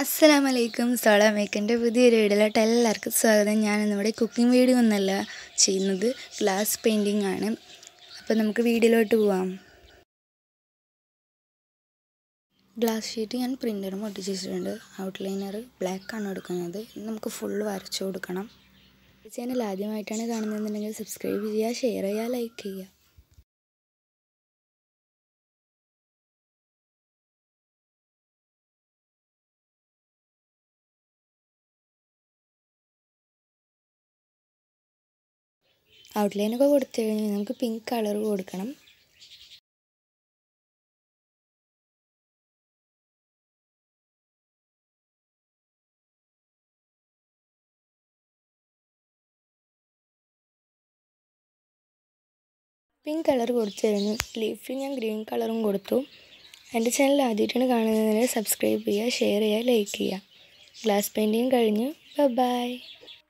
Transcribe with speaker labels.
Speaker 1: അസ്സലാമു അലൈക്കും സോള മേക്കിൻ്റെ പുതിയൊരു വീഡിയോയിലോട്ട് എല്ലാവർക്കും സ്വാഗതം ഞാൻ ഇന്നിവിടെ കുക്കിംഗ് വീഡിയോ ഒന്നല്ല ചെയ്യുന്നത് ഗ്ലാസ് പെയിൻറ്റിംഗ് ആണ് അപ്പോൾ നമുക്ക് വീഡിയോയിലോട്ട് പോവാം ഗ്ലാസ് ഷീറ്റ് ഞാൻ പ്രിൻ്ററും ഒട്ടിച്ചിട്ടുണ്ട് ഔട്ട്ലൈനർ ബ്ലാക്ക് ആണ് എടുക്കുന്നത് ഇത് നമുക്ക് ഫുള്ള് വരച്ചു കൊടുക്കണം ചാനൽ ആദ്യമായിട്ടാണ് കാണുന്നതെന്നുണ്ടെങ്കിൽ സബ്സ്ക്രൈബ് ചെയ്യുക ഷെയർ ചെയ്യുക ലൈക്ക് ചെയ്യുക ഔട്ട്ലൈനൊക്കെ കൊടുത്തു കഴിഞ്ഞാൽ നമുക്ക് പിങ്ക് കളർ കൊടുക്കണം പിങ്ക് കളർ കൊടുത്തു കഴിഞ്ഞു ലീഫിൽ ഞാൻ ഗ്രീൻ കളറും കൊടുത്തു എൻ്റെ ചാനൽ ആദ്യമായിട്ടാണ് കാണുന്നതിന് സബ്സ്ക്രൈബ് ചെയ്യുക ഷെയർ ചെയ്യുക ലൈക്ക് ചെയ്യുക ഗ്ലാസ് പെയിൻറ്റിങ് കഴിഞ്ഞു ബൈ